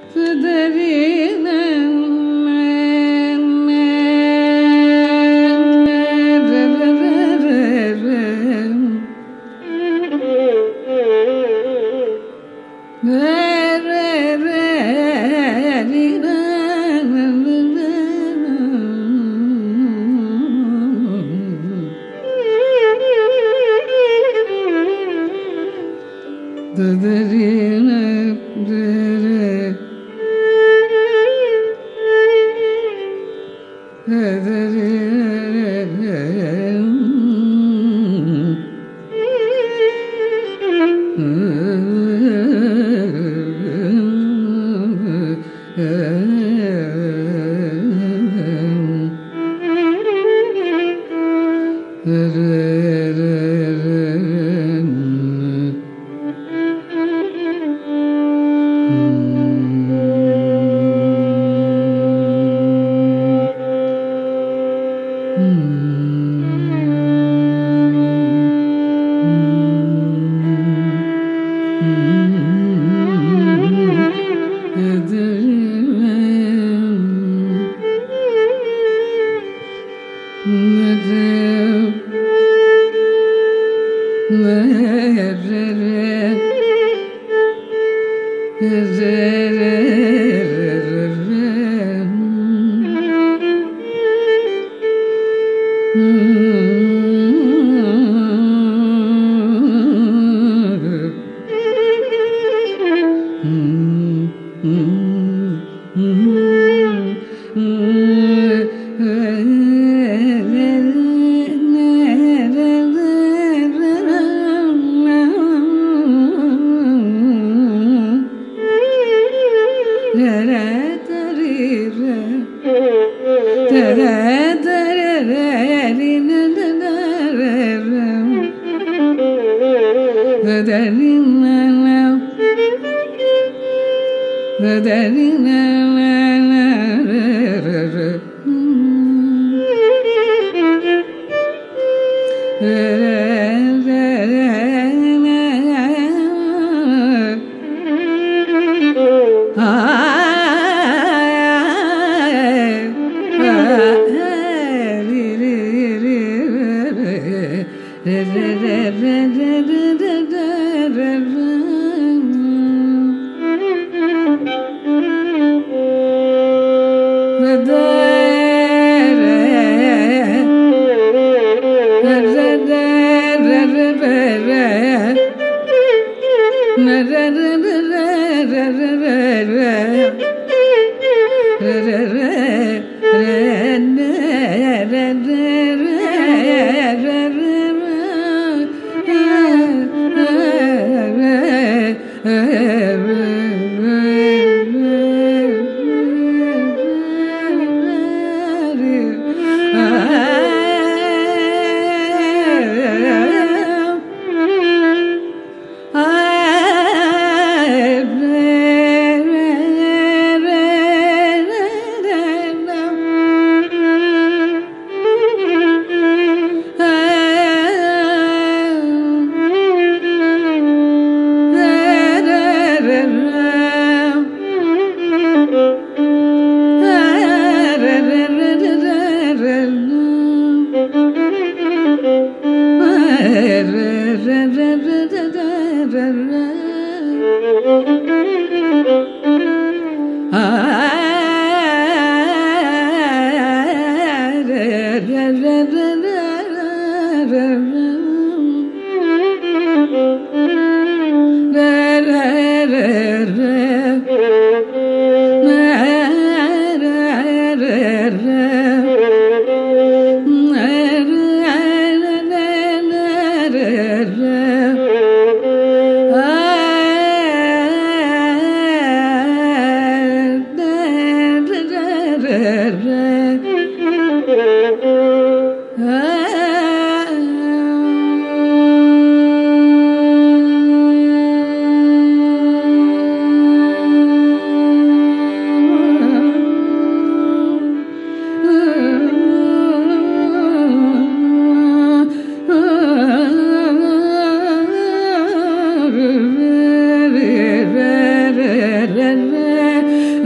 Ah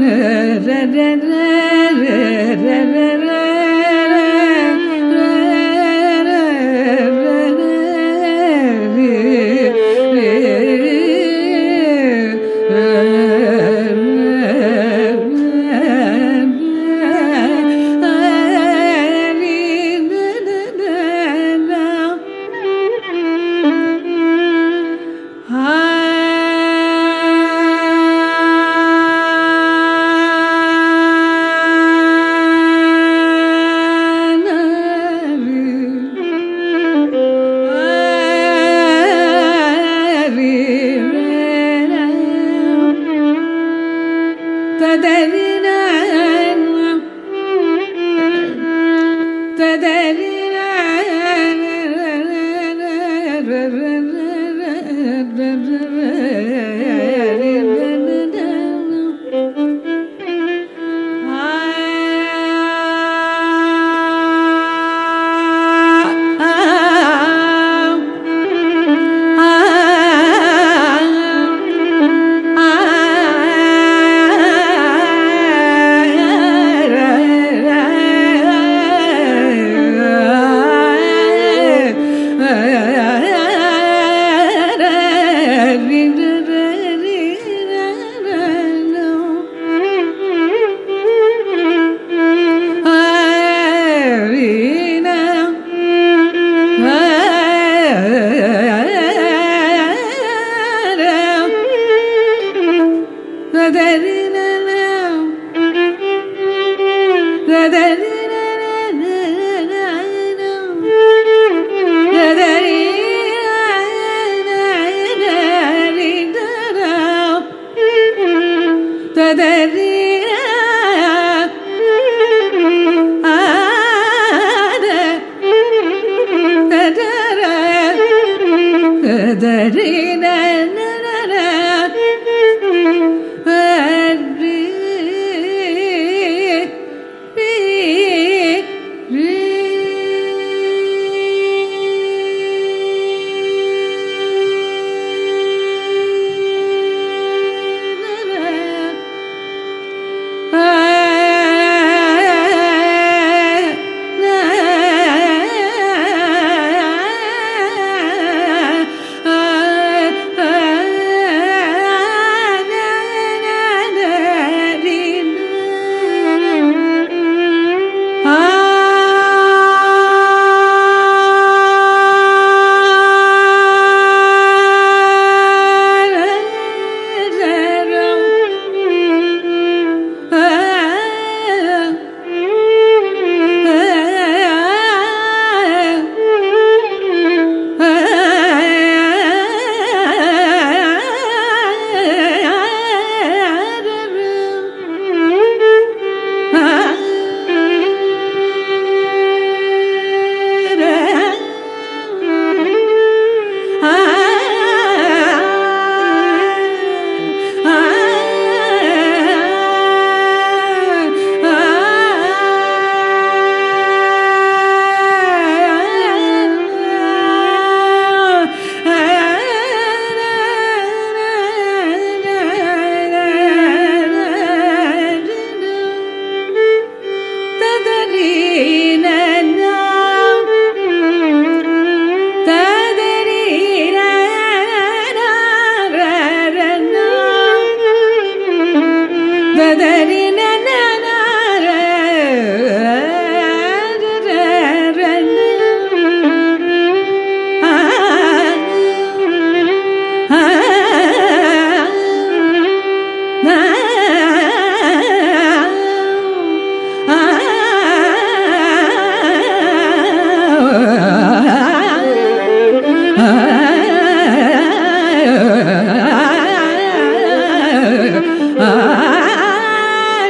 ah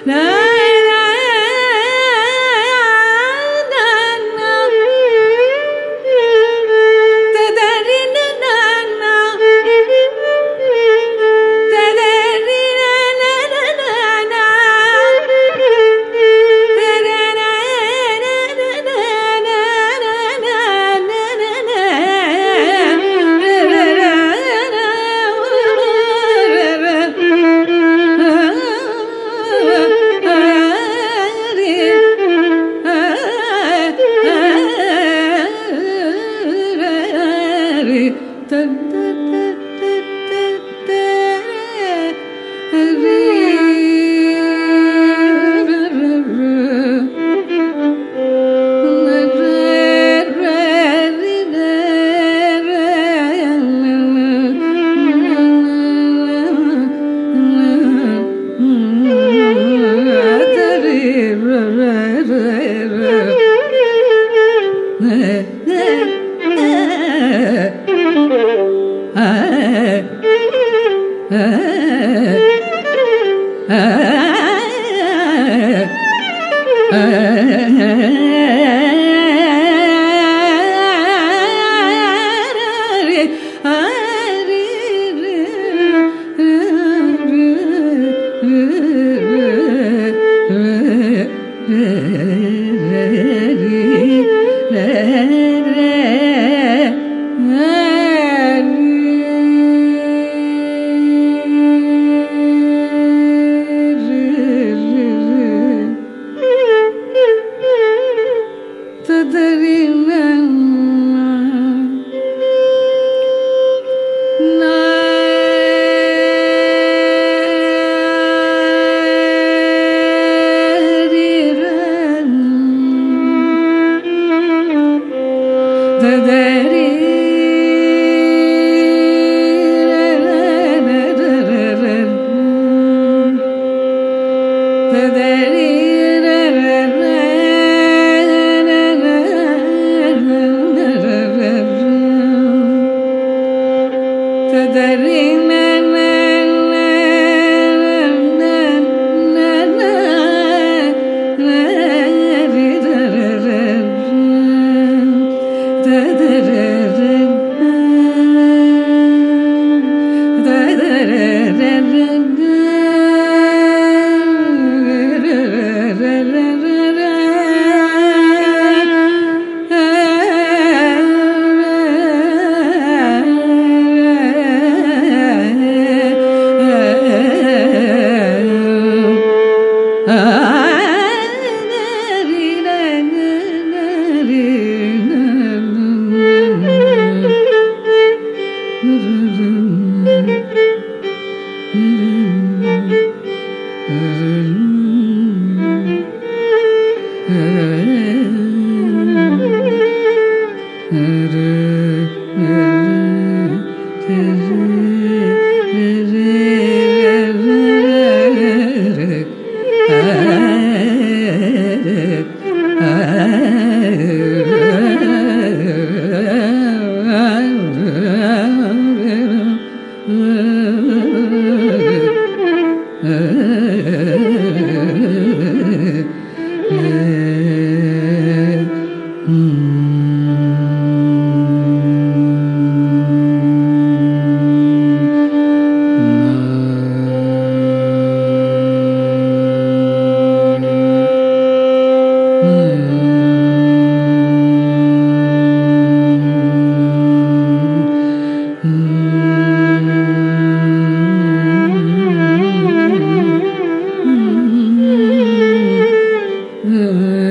Mm-hmm.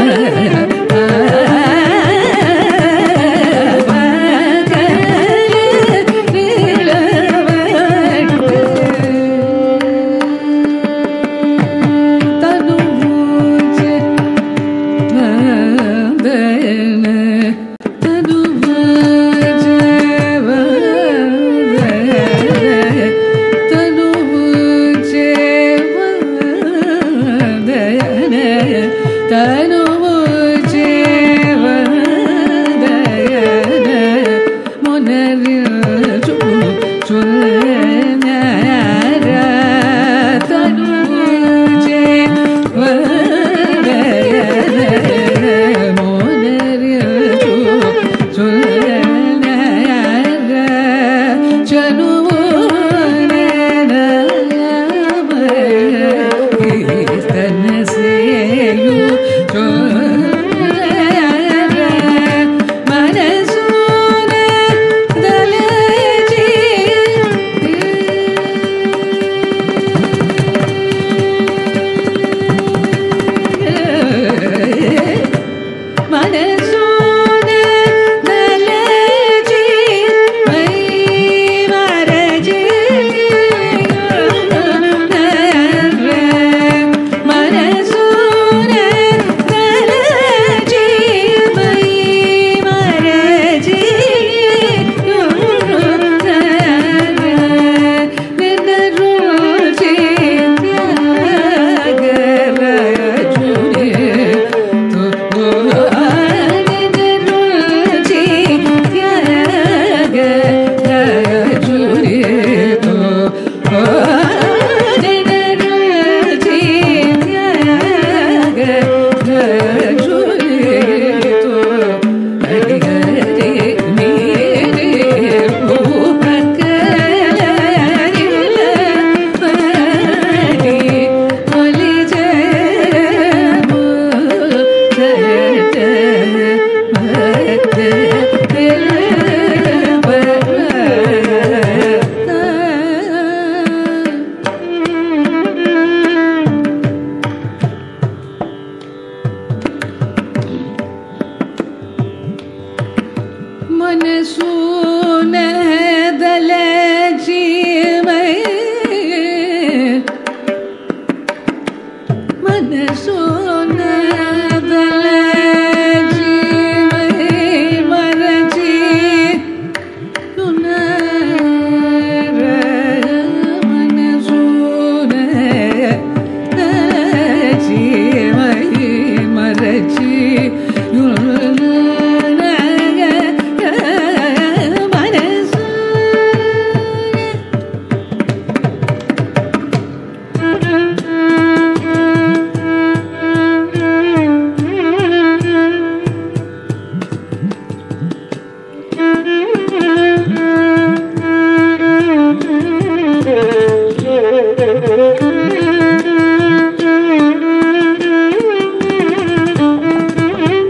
Thank you.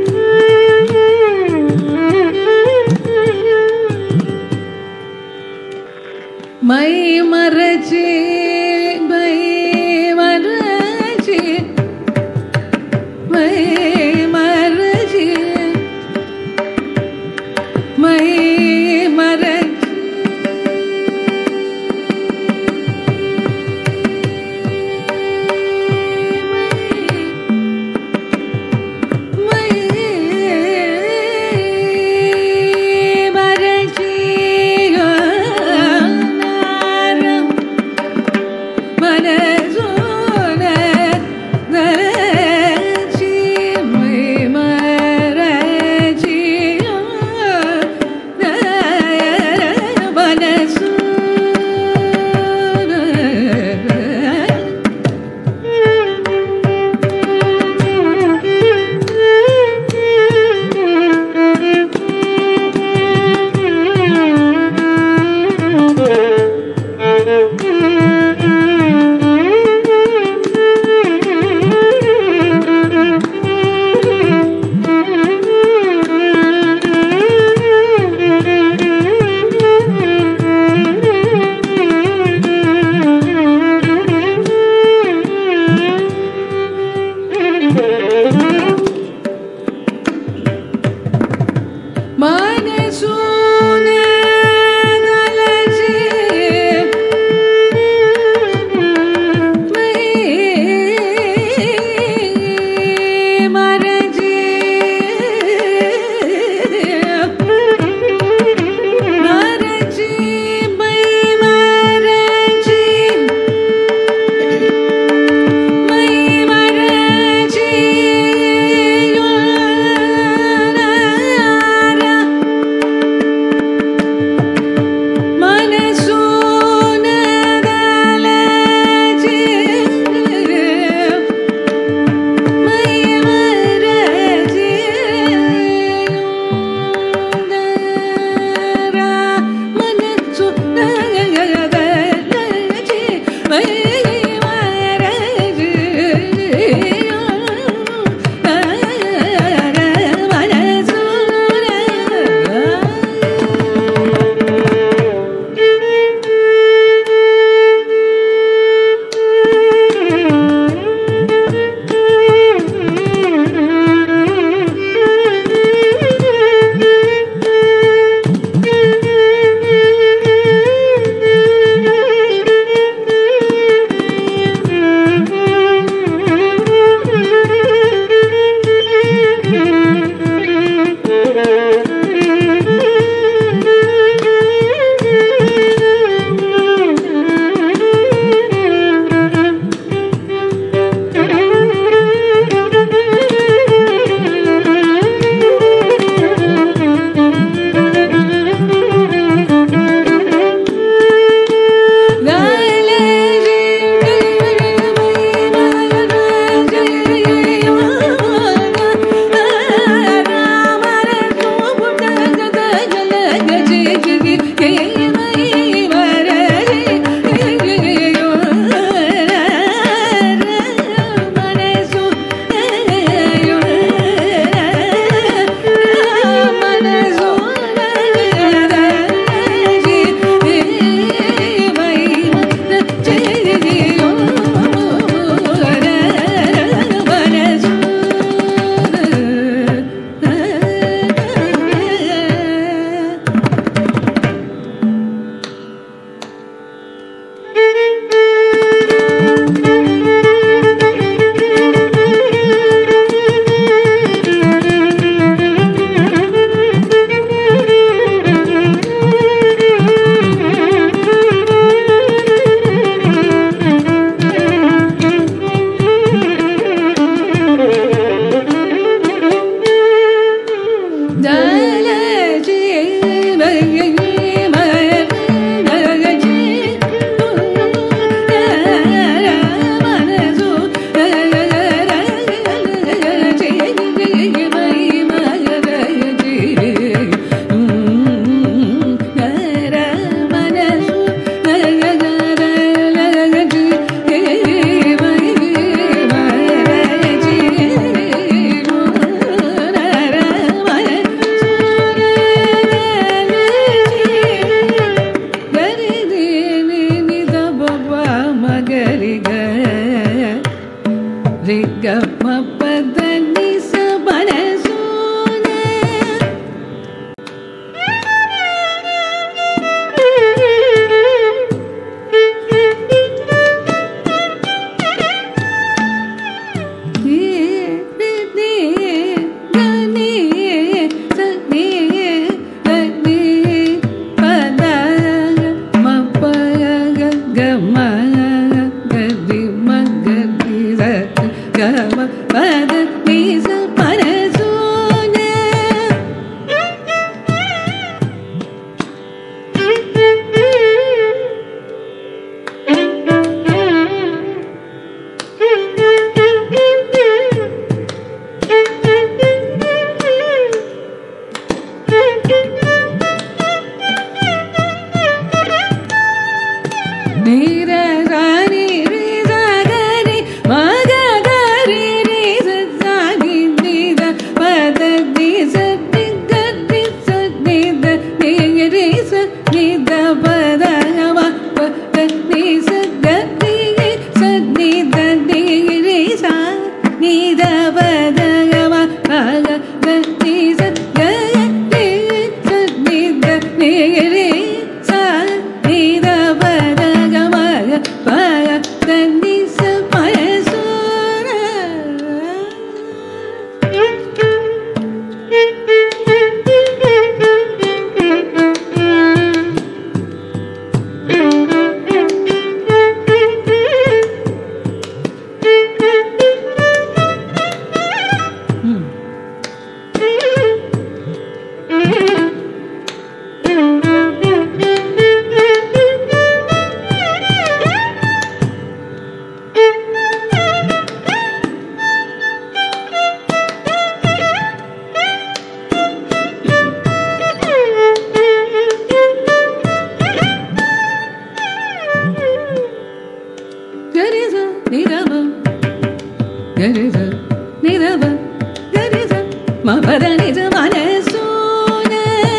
மபதனித மனசூன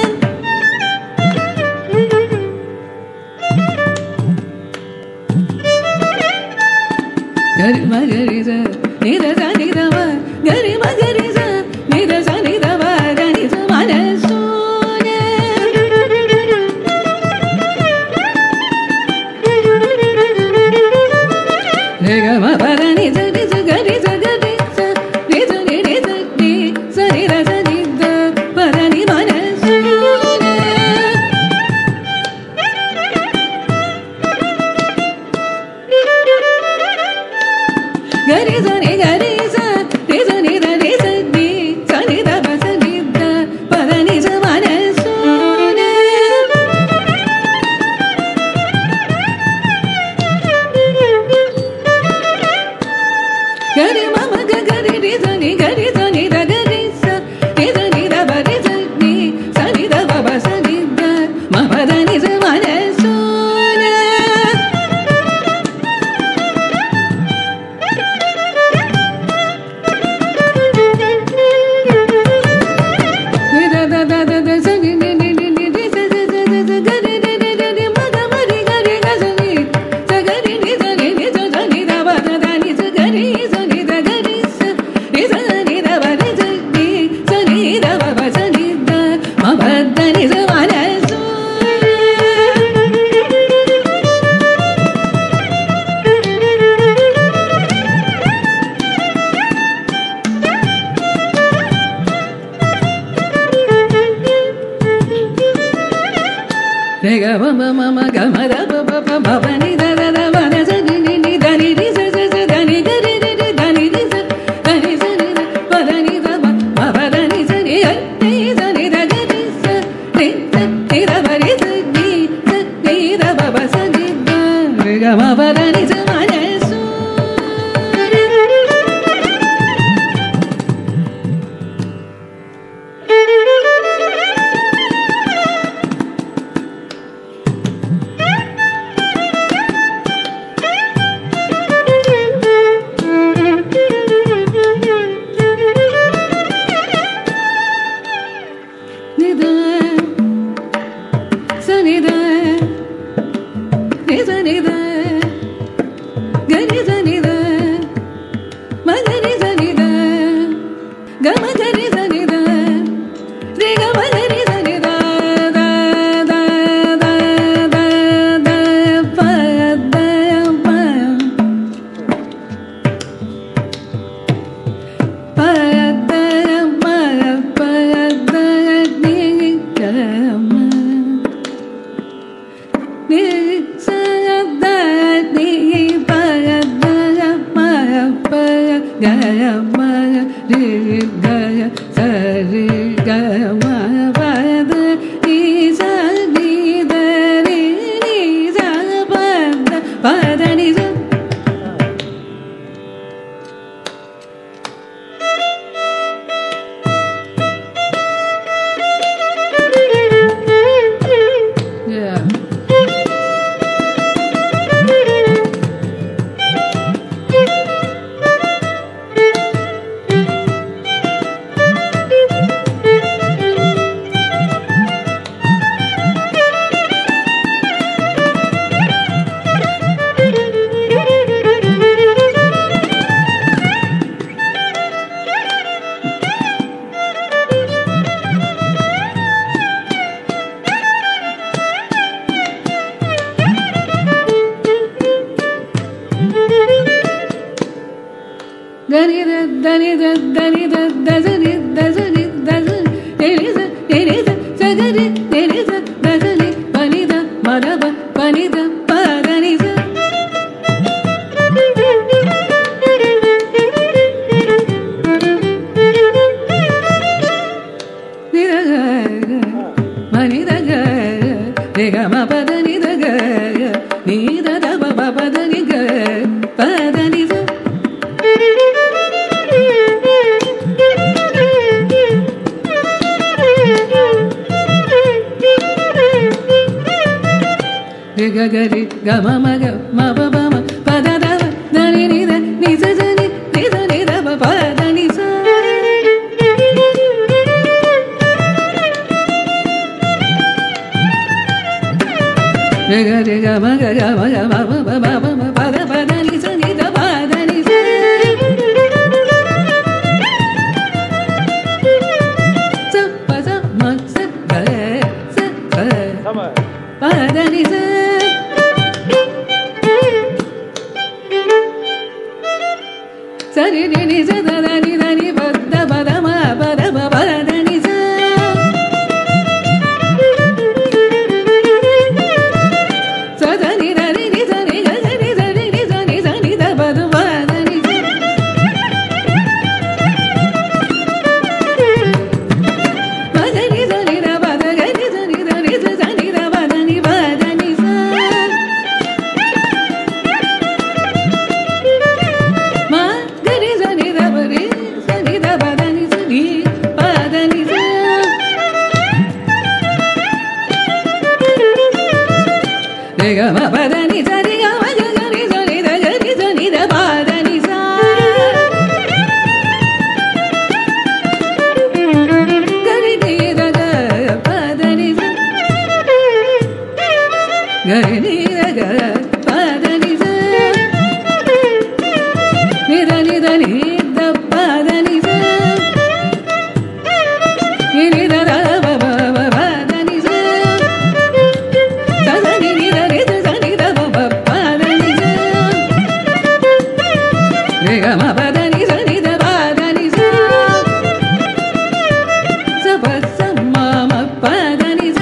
கரி மகரித நிரத நிதவ கரி மகரித நிரத நிதவ கனித மனசூன நிகம பரணி சரி சகரி சகரி ச நித நித நி சரி ரச நித பரணி மனசூன గరి సని గరి స రి స ని ద రి స ని స ని ద ప స ని ద ప ద ని స మ న సు న గరి మ మ గ గరి రి స ని గరి స ని ద గరి స రి స ని ద ప రి స ని స ని ద ప ప స ని ద మ ప ద ని స మ న సు న Rega mama mama gama da ba ba ba ba ba ni da da da ba da sa ni ni ni da ni ni sa sa sa da ni ga ni ni ni da ni ni sa da ni sa ni da ba da ni da ba ba ba da ni sa ni ga ni sa ni da ga ni sa ni sa ni da ba ni sa ni sa ni da ba ba sa ni da rega ma ba da ni sa ma na su நித சனித நித நித கரி சனித மகரி சனித கம கரி சனித ரி கம கரி சனித த த த த த ப த ப பதரம பதனிகம நிசதனி பதரம பதகம ரிகய சரி கம பத நிசனிதரி நிசபத பதனிச Yeah. Dani da dani da dani da dazani dazani dazani deni da deni da sagari deni da dazani pani da maraba pani da parani da மணி தக ரிகம பதனி தக நீ தத பப பதனி க பதனி த గగరి గమ మగ మబ బమ పద దవ దని నిద నిజ జని నిద నిద పద ని స ரிக ரிக மக க மக ம ம ம ம ம ம பத பத நி ச நி த பத நி ச ச ப ச ம ச க ச ப பத நி ச சரி நி நி ச த த நி த நி ப த ப த ம ப த ப ப த நி ச ச த நி த நி நி ச நி க ச நி ச நி நி ச நி ச நி த ப த ப த நி ச ப த நி ச நி த ப த க நி ச நி த நி ச ச நி த ப த நி ப த நி ச Ma ga ni sa ni da ba ni sa ni da ba da ni sa ni ba da ni sa. Re ga ma ba da ni sa ni ga ma ga ga ni sa ni da ga ni sa ni da ba da ni sa. Ga ni ni da ga ba da ni sa. Ga ni da ga ba da ni sa. நித நித நித பத நித நித ர ப ப ப பத நித சத நி நித நித ச நித ப ப பத நித ரே க ம பத நித நித பத நித ச ப ச ம ம பத நித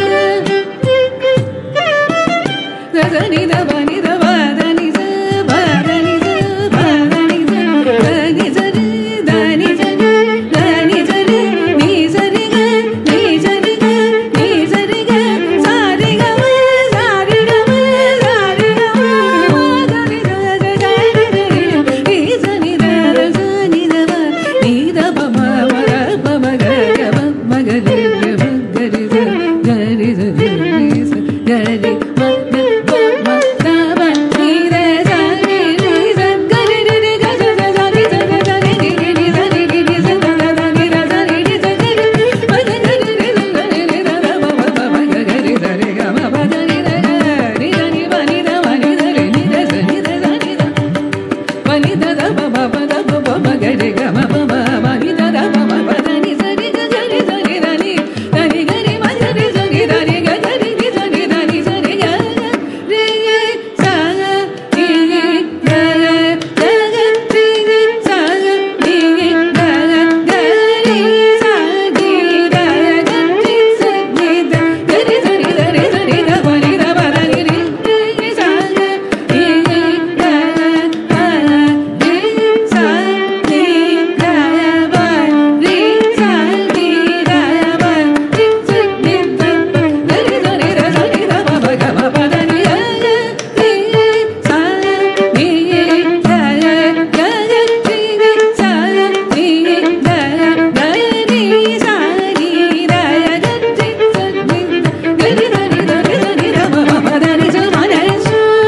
சத நித ப நித பத நித பத நித பத நித தனி சரி தனி சரி தனி சரி நீ சரி க நீ சரி க நீ சரி க சாரி க ம சாரி க ம சாரி க ம தனி த த தனி சரி நீ சனி த ர சனி த ப நீ த ப ம ம ர ப ம க க ப ம க ரி ரி ம க ரி ச க ரி ச ரி ரி ச க ரி ம க ப ம த ப நீ ர ச நீ ரி ச க ரி ரி ரி க ச ச ச ரி ச க ச ரி ரி ரி ரி ச ரி ரி ரி ச த த த நீ ர ச ரி ரி ச க ரி ம க க ரி ரி ரி க ரி ரி த த ப ம ப ம க க ரி ச ரி க ம ப த நீ ர க நீ த நீ ப நீ த ம நீ த ரி நீ த ச நீ த ச நீ த ப நீ த த ப ப ப த ப ப ம க ரி க ம ப ம ம நீ த த ப ம ப த நீ ச ரி க க ரி ச நீ த நீ த நீ க ரி ம ச ரி ச நீ த நீ க க ரி ரி ச நீ த நீ ச ரி க ரி ச நீ க க க ரி ரி ச நீ க க க ரி ச நீ க க ரி ச நீ த க ரி ச நீ த ரி ச நீ த ப நீ த ப த நீ ரி ரி ச நீ க க ப ரி ச நீ க ப ரி ச நீ க ப ரி ச நீ த ப க ரி ச நீ த ச நீ த ப ப க ம ப த நீ க க ரி ச நீ க க க க ரி ரி ச நீ க க ரி ச நீ த க ரி ச நீ த க ரி த நீ த ரி ச நீ த ப ம ப த நீ ச ம ன ச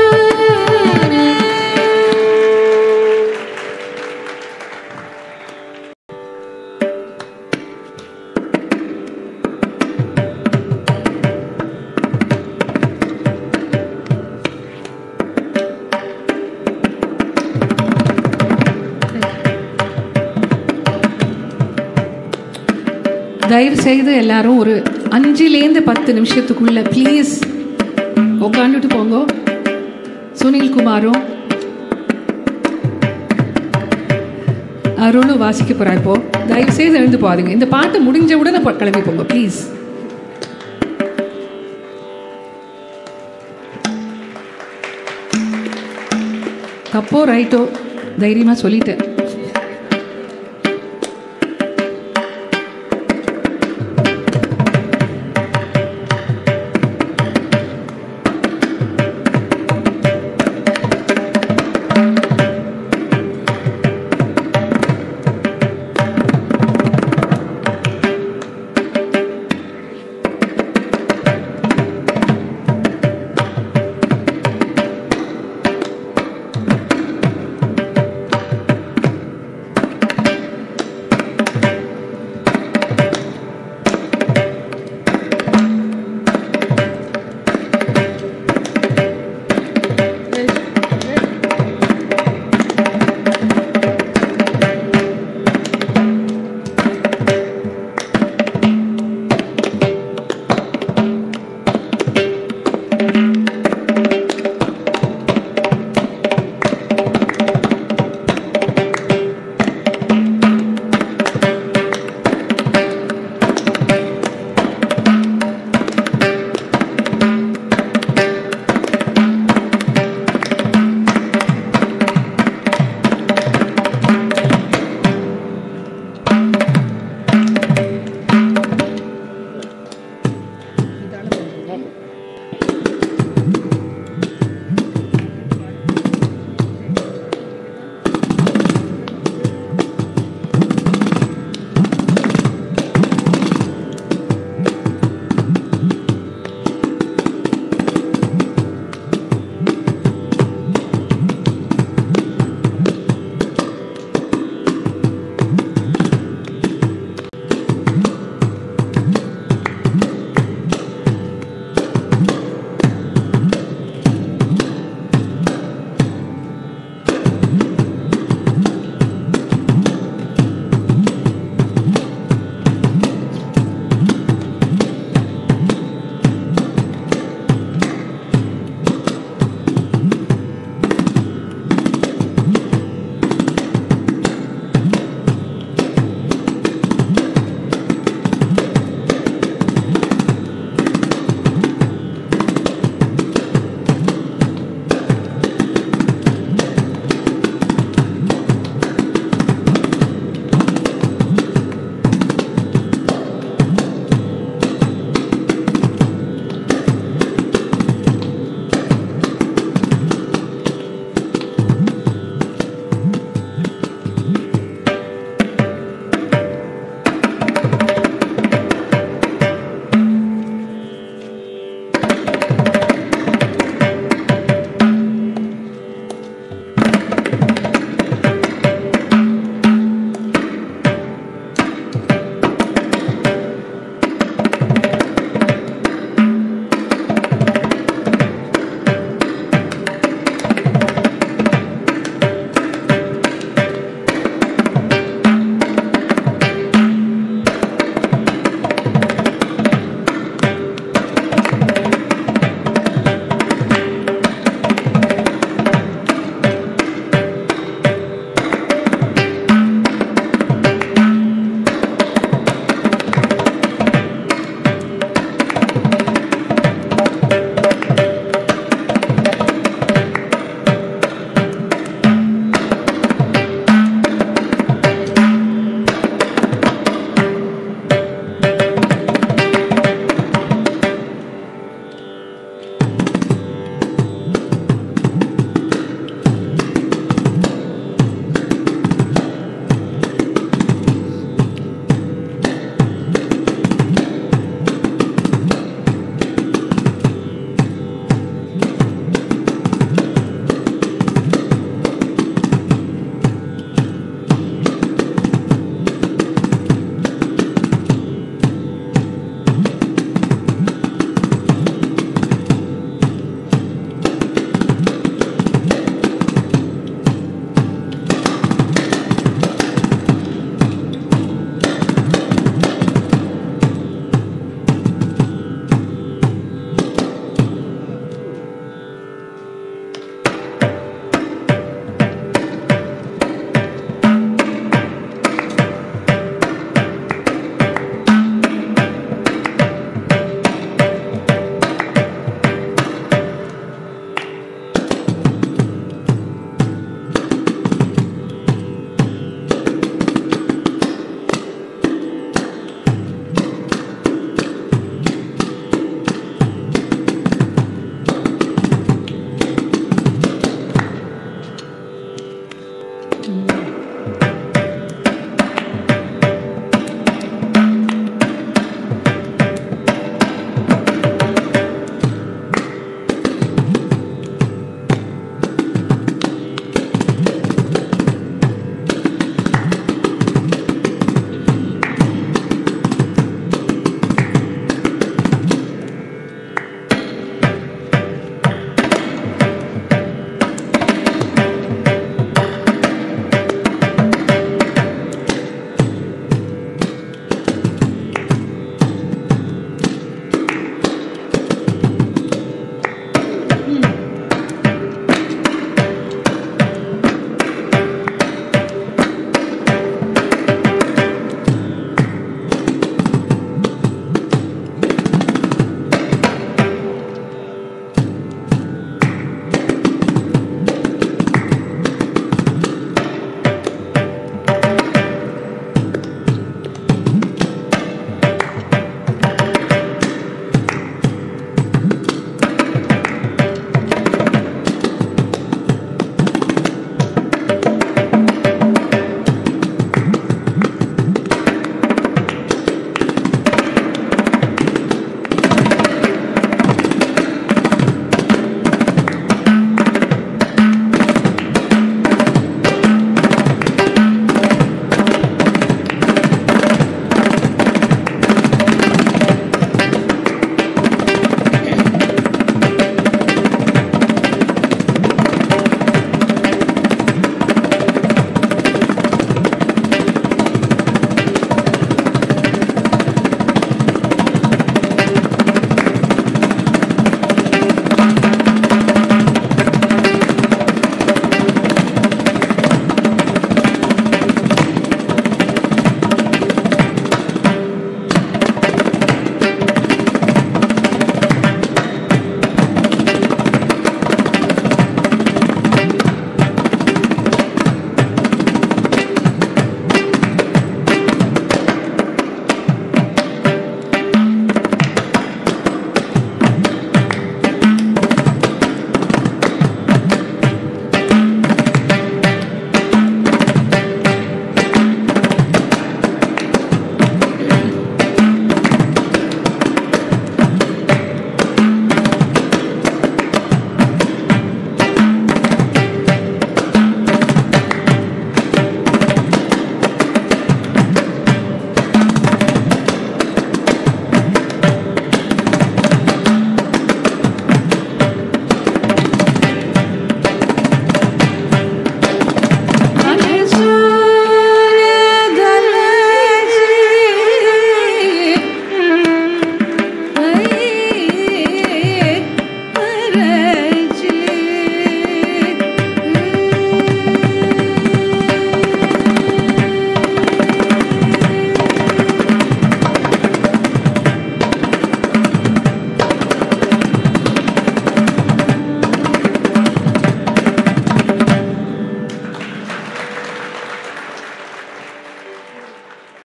தயவு செய்து எல்லாரும் ஒரு அஞ்சுலேருந்து பத்து நிமிஷத்துக்குள்ள ப்ளீஸ் உட்காந்துட்டு போங்க சுனில் குமாரும் அருணும் வாசிக்க போறா இப்போ தயவு செய்து எழுந்து போகாதீங்க இந்த பாட்டு முடிஞ்ச உடனே போ- கிளம்பி போங்க ப்ளீஸ் தப்போ ரைட்டோ தைரியமா சொல்லிட்டேன்